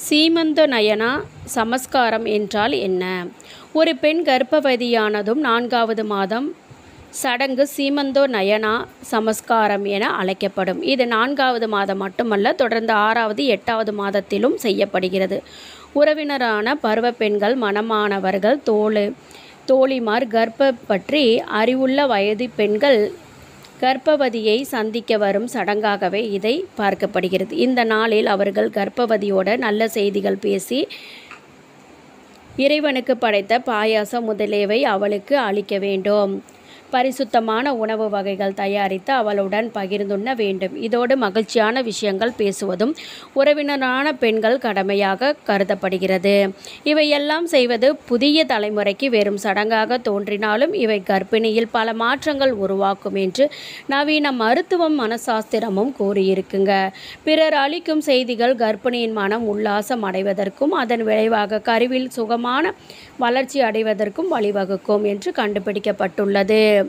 சீமந்த நயனா சமஸ்காரம் என்றால் என்ன ஒரு பெண் கர்ப்பவதியானதும் நான்காவது மாதம் சடங்கு சீமந்தோ நயனா சமஸ்காரம் என அழைக்கப்படும் இது நான்காவது மாதம் மட்டுமல்ல தொடர்ந்து ஆறாவது எட்டாவது மாதத்திலும் செய்யப்படுகிறது உறவினரான பருவ பெண்கள் மணமானவர்கள் தோழு தோழிமார் கர்ப்ப பற்றி அறிவுள்ள வயது பெண்கள் கர்ப்பவதியை சந்திக்க வரும் சடங்காகவே இதை பார்க்கப்படுகிறது இந்த நாளில் அவர்கள் கர்ப்பவதியோட நல்ல செய்திகள் பேசி இறைவனுக்கு படைத்த பாயாசம் முதலியவை அவளுக்கு அளிக்க வேண்டும் பரிசுத்தமான உணவு வகைகள் தயாரித்து அவளுடன் பகிர்ந்துண்ண வேண்டும் இதோடு மகிழ்ச்சியான விஷயங்கள் பேசுவதும் உறவினரான பெண்கள் கடமையாக கருதப்படுகிறது இவையெல்லாம் செய்வது புதிய தலைமுறைக்கு வெறும் சடங்காக தோன்றினாலும் இவை கர்ப்பிணியில் பல மாற்றங்கள் உருவாக்கும் என்று நவீன மருத்துவம் மனசாஸ்திரமும் கூறியிருக்குங்க பிறர் அளிக்கும் செய்திகள் கர்ப்பிணியின் மனம் உல்லாசம் அடைவதற்கும் அதன் விளைவாக கருவில் சுகமான வளர்ச்சி அடைவதற்கும் வழிவகுக்கும் என்று கண்டுபிடிக்கப்பட்டுள்ளது